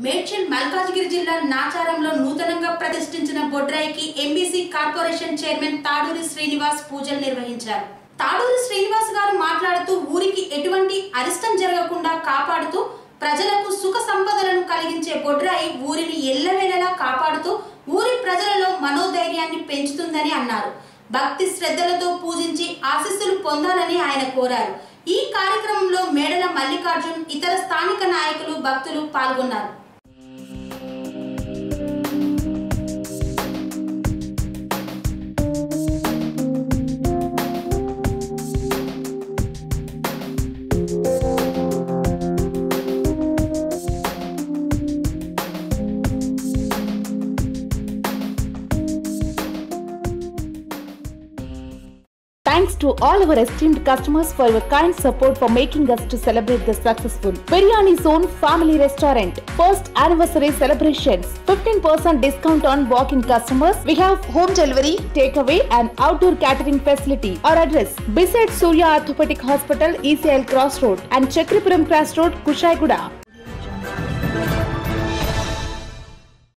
మేడ్చల్ మల్కాజ్గిరి జిల్లా నాచారంలో నూతనంగా ప్రతిష్ఠించిన బొడ్రాయికి MBC corporation chairman Taduri Srinivas పూజలు నిర్వహించారు తాడూరి శ్రీనివాస్ గారు మాట్లాడుతూ ఊరికి ఎటువంటి అరిష్టం జరగకుండా కాపాడుతూ ప్రజలకు సుఖ సంపదలను కలిగించే బొడ్రాయి ఊరిని ఎల్లవేళలా కాపాడుతూ ఊరి ప్రజలలో మనోధైర్యాన్ని పెంచుతుందని అన్నారు భక్తి శ్రద్ధలతో పూజించి ఆశీస్సులు పొందాలని ఆయన కోరారు ఈ కార్యక్రమంలో మేడల మల్లికార్జున్ ఇతర స్థానిక నాయకులు భక్తులు పాల్గొన్నారు Thanks to all our esteemed customers for your kind support for making us to celebrate the successful Biryani Zone Family Restaurant first anniversary celebrations. 15% discount on walk-in customers. We have home delivery, takeaway and outdoor catering facility. Our address beside Surya Orthopedic Hospital, ECL Cross Road and Chakripuram Cross Road, Kushaiguda.